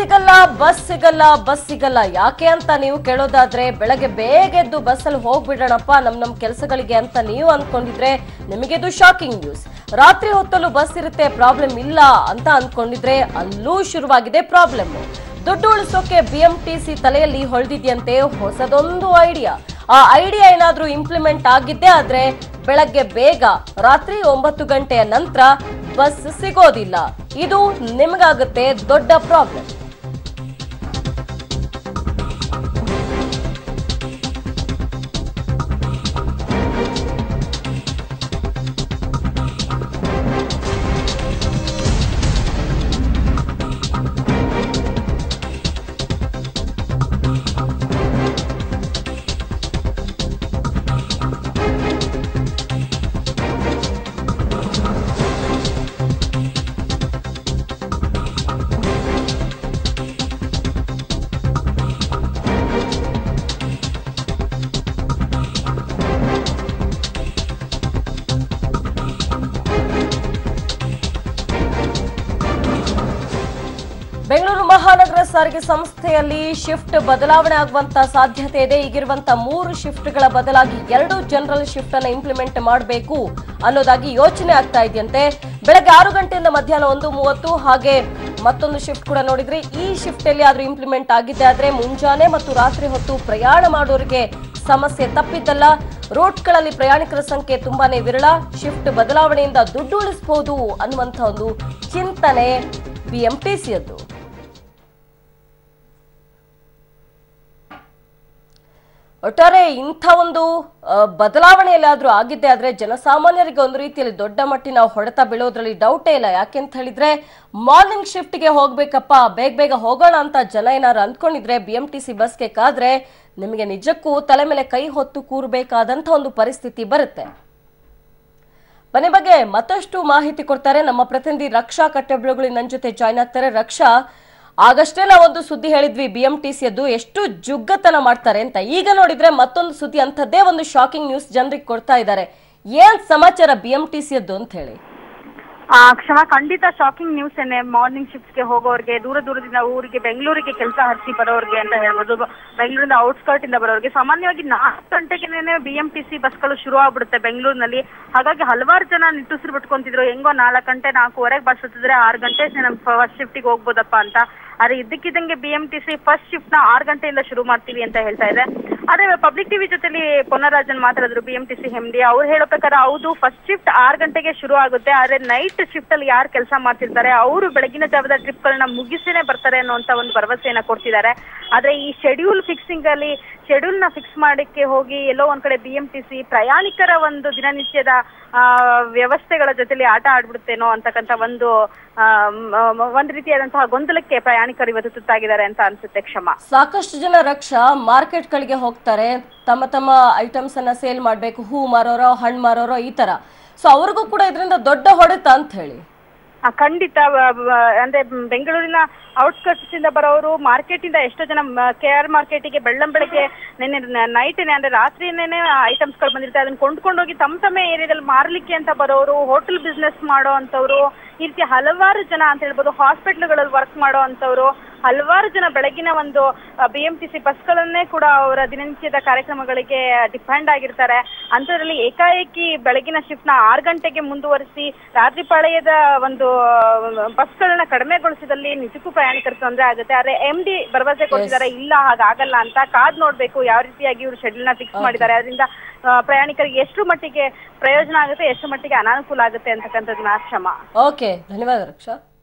ಸಿಗಲ್ಲ ಬಸ್ ಸಿಗಲ್ಲ ಬಸ್ ಸಿಗಲ್ಲ ಯಾಕೆ ಅಂತ ನೀವು ಕೇಳೋದಾದ್ರೆ ಬೆಳಗ್ಗೆ ಬೇಗ ಎದ್ದು ಬಸ್ಸಲ್ಲಿ ಹೋಗ್ಬಿಡೋಣಪ್ಪ ನಮ್ ನಮ್ ಕೆಲಸಗಳಿಗೆ ಅಂತ ನೀವು ಅನ್ಕೊಂಡಿದ್ರೆ ನಿಮಗಿದು ಶಾಕಿಂಗ್ ನ್ಯೂಸ್ ರಾತ್ರಿ ಹೊತ್ತಲ್ಲೂ ಬಸ್ ಇರುತ್ತೆ ಪ್ರಾಬ್ಲಮ್ ಇಲ್ಲ ಅಂತ ಅನ್ಕೊಂಡಿದ್ರೆ ಅಲ್ಲೂ ಶುರುವಾಗಿದೆ ಪ್ರಾಬ್ಲಮ್ ದುಡ್ಡು ಉಳಿಸೋಕೆ ಬಿಎಂಟಿಸಿ ತಲೆಯಲ್ಲಿ ಹೊಳೆದಿದ್ಯಂತೆ ಹೊಸದೊಂದು ಐಡಿಯಾ ಆ ಐಡಿಯಾ ಏನಾದ್ರೂ ಇಂಪ್ಲಿಮೆಂಟ್ ಆಗಿದ್ದೇ ಆದ್ರೆ ಬೆಳಗ್ಗೆ ಬೇಗ ರಾತ್ರಿ ಒಂಬತ್ತು ಗಂಟೆಯ ನಂತರ ಬಸ್ ಸಿಗೋದಿಲ್ಲ ಇದು ನಿಮಗಾಗುತ್ತೆ ದೊಡ್ಡ ಪ್ರಾಬ್ಲಮ್ ಬೆಂಗಳೂರು ಮಹಾನಗರ ಸಾರಿಗೆ ಸಂಸ್ಥೆಯಲ್ಲಿ ಶಿಫ್ಟ್ ಬದಲಾವಣೆ ಆಗುವಂತ ಸಾಧ್ಯತೆ ಇದೆ ಈಗಿರುವಂತ ಮೂರು ಶಿಫ್ಟ್ಗಳ ಬದಲಾಗಿ ಎರಡು ಜನರಲ್ ಶಿಫ್ಟ್ ಅನ್ನು ಇಂಪ್ಲಿಮೆಂಟ್ ಮಾಡಬೇಕು ಅನ್ನೋದಾಗಿ ಯೋಚನೆ ಆಗ್ತಾ ಇದೆಯಂತೆ ಬೆಳಗ್ಗೆ ಆರು ಗಂಟೆಯಿಂದ ಮಧ್ಯಾಹ್ನ ಒಂದು ಮೂವತ್ತು ಹಾಗೆ ಮತ್ತೊಂದು ಶಿಫ್ಟ್ ಕೂಡ ನೋಡಿದ್ರೆ ಈ ಶಿಫ್ಟ್ ಅಲ್ಲಿ ಆದ್ರೂ ಇಂಪ್ಲಿಮೆಂಟ್ ಆಗಿದ್ದೆ ಆದ್ರೆ ಮುಂಜಾನೆ ಮತ್ತು ರಾತ್ರಿ ಹೊತ್ತು ಪ್ರಯಾಣ ಮಾಡೋರಿಗೆ ಸಮಸ್ಯೆ ತಪ್ಪಿದ್ದಲ್ಲ ರೂಟ್ಗಳಲ್ಲಿ ಪ್ರಯಾಣಿಕರ ಸಂಖ್ಯೆ ತುಂಬಾನೇ ವಿರಳ ಶಿಫ್ಟ್ ಬದಲಾವಣೆಯಿಂದ ದುಡ್ಡು ಉಳಿಸಬಹುದು ಅನ್ನುವಂಥ ಒಂದು ಚಿಂತನೆ ಬಿಎಂಟಿಸಿಯದ್ದು ಒಟ್ಟಾರೆ ಇಂಥ ಒಂದು ಆ, ಬದಲಾವಣೆ ಎಲ್ಲಾದ್ರೂ ಆಗಿದ್ದೆ ಆದ್ರೆ ಜನಸಾಮಾನ್ಯರಿಗೆ ಒಂದು ರೀತಿಯಲ್ಲಿ ದೊಡ್ಡ ಮಟ್ಟಿನ ಹೊಡೆತ ಬೀಳೋದ್ರಲ್ಲಿ ಡೌಟೇ ಇಲ್ಲ ಯಾಕೆಂತ ಹೇಳಿದ್ರೆ ಮಾರ್ನಿಂಗ್ ಶಿಫ್ಟ್ಗೆ ಹೋಗ್ಬೇಕಪ್ಪ ಬೇಗ ಬೇಗ ಹೋಗೋಣ ಅಂತ ಜನ ಏನಾರು ಅಂದ್ಕೊಂಡಿದ್ರೆ ಬಿ ಎಂ ಟಿ ಸಿ ಬಸ್ಗೆ ಕಾದ್ರೆ ನಿಮಗೆ ನಿಜಕ್ಕೂ ತಲೆ ಮೇಲೆ ಕೈ ಹೊತ್ತು ಕೂರಬೇಕಾದಂಥ ಒಂದು ಪರಿಸ್ಥಿತಿ ಬರುತ್ತೆ ಮನೆ ಬಗ್ಗೆ ಮತ್ತಷ್ಟು ಮಾಹಿತಿ ಕೊಡ್ತಾರೆ ನಮ್ಮ ಪ್ರತಿನಿಧಿ ರಕ್ಷಾ ಕಟ್ಟೆಬೆಳಗುಳಿ ನನ್ನ ಜೊತೆ ಜಾಯ್ನ್ ಆಗ್ತಾರೆ ರಕ್ಷಾ ಆಗಷ್ಟೇ ನಾವೊಂದು ಸುದ್ದಿ ಹೇಳಿದ್ವಿ ಬಿಎಂಟಿಸಿಯದ್ದು ಎಷ್ಟು ಜುಗ್ಗತನ ಮಾಡ್ತಾರೆ ಅಂತ ಈಗ ನೋಡಿದ್ರೆ ಮತ್ತೊಂದು ಸುದ್ದಿ ಅಂಥದ್ದೇ ಒಂದು ಶಾಕಿಂಗ್ ನ್ಯೂಸ್ ಜನರಿಗೆ ಕೊಡ್ತಾ ಇದ್ದಾರೆ ಏನ್ ಸಮಾಚಾರ ಬಿಎಂಟಿಸಿಯದ್ದು ಅಂತ ಹೇಳಿ ಆ, ಕ್ಷಮ ಖಂಡಿತ ಶಾಕಿಂಗ್ ನ್ಯೂಸ್ ಏನೆ ಮಾರ್ನಿಂಗ್ ಶಿಫ್ಟ್ಗೆ ಹೋಗೋರಿಗೆ ದೂರ ದೂರದಿಂದ ಊರಿಗೆ ಬೆಂಗಳೂರಿಗೆ ಕೆಲಸ ಹರಿಸಿ ಬರೋರಿಗೆ ಅಂತ ಹೇಳ್ಬೋದು ಬ- ಬೆಂಗಳೂರಿಂದ ಔಟ್ಸ್ಕರ್ಟ್ ಇಂದ ಬರೋರಿಗೆ ಸಾಮಾನ್ಯವಾಗಿ ನಾಲ್ಕು ಗಂಟೆಗೆ ಬಿ ಎಂ ಟಿ ಸಿ ಬಸ್ಗಳು ಶುರು ಆಗ್ಬಿಡುತ್ತೆ ಬೆಂಗಳೂರಿನಲ್ಲಿ ಹಾಗಾಗಿ ಹಲವಾರು ಜನ ನಿಟ್ಟುಸಿರು ಬಿಟ್ಕೊಂತಿದ್ರು ಹೆಂಗೋ ನಾಲ್ಕು ಗಂಟೆ ನಾಲ್ಕೂವರೆಗೆ ಬಸ್ ಹತ್ತಿದ್ರೆ ಆರು ಗಂಟೆ ನಮ್ ಫಸ್ಟ್ ಶಿಫ್ಟಿಗೆ ಹೋಗ್ಬೋದಪ್ಪ ಅಂತ ಆದ್ರೆ ಇದ್ದಕ್ಕಿದ್ದಂಗೆ B M T C first shift ನ ಆರು ಗಂಟೆಯಿಂದ ಶುರು ಮಾಡ್ತೀವಿ ಅಂತ ಹೇಳ್ತಾ ಇದೆ ಆದ್ರೆ ಪಬ್ಲಿಕ್ ಟಿವಿ ಜೊತೆಲಿ ಪೊನ್ನರಾಜನ್ ಮಾತಾಡಿದ್ರು B M T C MD ಅವ್ರು ಹೇಳೋ ಪ್ರಕಾರ ಹೌದು ಫಸ್ಟ್ ಶಿಫ್ಟ್ ಆರು ಗಂಟೆಗೆ ಶುರು ಆಗುತ್ತೆ ಆದ್ರೆ ನೈಟ್ ಶಿಫ್ಟ್ ಅಲ್ಲಿ ಯಾರು ಕೆಲಸ ಮಾಡ್ತಿರ್ತಾರೆ ಅವರು ಬೆಳಗಿನ ಜಾವದ ಟ್ರಿಪ್ ಗಳನ್ನ ಮುಗಿಸಿನೇ ಬರ್ತಾರೆ ಅನ್ನುವಂತ ಒಂದು ಭರವಸೆಯನ್ನ ಕೊಡ್ತಿದ್ದಾರೆ ಆದ್ರೆ ಈ ಶೆಡ್ಯೂಲ್ ಫಿಕ್ಸಿಂಗ್ ಅಲ್ಲಿ ಶೆಡ್ಯೂಲ್ ನ ಫಿಕ್ಸ್ ಮಾಡಕ್ಕೆ ಹೋಗಿ ಎಲ್ಲೋ ಒಂದ್ ಕಡೆ ಬಿ ಎಂ ಟಿ ಸಿ ಪ್ರಯಾಣಿಕರ ಒಂದು ದಿನನಿತ್ಯದ ಆ, ವ್ಯವಸ್ಥೆಗಳ ಜೊತೆಲಿ ಆಟ ಆಡ್ಬಿಡುತ್ತೇನೋ ಅಂತಕ್ಕಂಥ ಒಂದು ಆ, ಮ್, ಮ್, ಒಂದ್ ರೀತಿಯಾದಂತಹ ಗೊಂದಲಕ್ಕೆ ಪ್ರಯಾಣಿಕರು ಇವತ್ತು ತುತ್ತಾಗಿದ್ದಾರೆ ಅಂತ ಅನ್ಸುತ್ತೆ ಕ್ಷಮ ಸಾಕಷ್ಟು ಜನ ರಕ್ಷಾ ಮಾರ್ಕೆಟ್ಗಳಿಗೆ ಹೋಗ್ತಾರೆ ತಮ್ಮ ತಮ್ಮ ಐಟಮ್ಸ್ ಅನ್ನ ಸೇಲ್ ಮಾಡ್ಬೇಕು ಹೂ ಮಾರೋರೋ ಹಣ್ಣು ಮಾರೋರೋ ಈ ತರ ಸೊ ಅವ್ರಿಗೂ ಕೂಡ ಇದರಿಂದ ದೊಡ್ಡ ಹೊಡೆತ ಅಂತ ಹೇಳಿ ಆ, ಖಂಡಿತ ವ- ವ- ಅಂದ್ರೆ ಮ್, ಬೆಂಗಳೂರಿನ ಔಟ್ಸ್ಕರ್ಟ್ಸ್ ಇಂದ ಬರೋರು ಮಾರ್ಕೆಟ್ ಇಂದ ಎಷ್ಟೋ ಜನ ಕೆ ಆರ್ ಮಾರ್ಕೆಟಿಗೆ ಬೆಳ್ಳಂ ಬೆಳಗ್ಗೆ ನೆನ್ನೆ ನೈಟ್ನೇ ಅಂದ್ರೆ ರಾತ್ರಿನೇ ಐಟಮ್ಸ್ ಗಳು ಬಂದಿರುತ್ತೆ ಅದನ್ನ ಕೊಂಡ್ಕೊಂಡೋಗಿ ತಮ್ಮ ತಮ್ಮ ಏರಿಯಾದಲ್ಲಿ ಮಾರ್ಲಿಕ್ಕೆ ಅಂತ ಬರೋರು ಹೋಟೆಲ್ ಬಿಸ್ನೆಸ್ ಮಾಡೋ ಅಂತವ್ರು ಈ ರೀತಿ ಹಲವಾರು ಜನ ಅಂತ ಹೇಳ್ಬೋದು ಹಾಸ್ಪಿಟ್ಲ್ಗಳಲ್ಲಿ ವರ್ಕ್ ಮಾಡೋ ಅಂತವ್ರು ಹಲವಾರು ಜನ ಬೆಳಗಿನ ಒಂದು ಬಿ ಎಂ ಟಿ ಸಿ ಬಸ್ಗಳನ್ನೇ ಕೂಡ ಅವರ ದಿನನಿತ್ಯದ ಕಾರ್ಯಕ್ರಮಗಳಿಗೆ ಡಿಪೆಂಡ್ ಆಗಿರ್ತಾರೆ ಅಂಥದ್ರಲ್ಲಿ ಏಕಾಏಕಿ ಬೆಳಗಿನ ಶಿಫ್ಟ್ ನ ಆರು ಗಂಟೆಗೆ ಮುಂದುವರಿಸಿ ರಾತ್ರಿ ಪಾಳೆಯದ ಒಂದು ಬಸ್ಗಳನ್ನ ಕಡಿಮೆಗೊಳಿಸಿದಲ್ಲಿ ನಿಜಕ್ಕೂ ಪ್ರಯಾಣಿಕರು ತೊಂದರೆ ಆಗುತ್ತೆ ಆದ್ರೆ ಎಂ ಡಿ ಭರವಸೆ ಕೊಟ್ಟಿದ್ದಾರೆ ಇಲ್ಲ ಹಾಗಾಗಲ್ಲ ಅಂತ ಕಾದ್ ನೋಡ್ಬೇಕು ಯಾವ ರೀತಿಯಾಗಿ ಇವರು ಶೆಡ್ಯೂಲ್ ನ ಫಿಕ್ಸ್ ಮಾಡಿದ್ದಾರೆ ಅದರಿಂದ ಆ, ಪ್ರಯಾಣಿಕರಿಗೆ ಎಷ್ಟು ಮಟ್ಟಿಗೆ ಪ್ರಯೋಜನ ಆಗುತ್ತೆ ಎಷ್ಟು ಮಟ್ಟಿಗೆ ಅನಾನುಕೂಲ ಆಗುತ್ತೆ ಅಂತಕ್ಕಂಥದ್ದನ್ನ ಕ್ಷಮ ಓಕೆ ಧನ್ಯವಾದ ರಕ್ಷಾ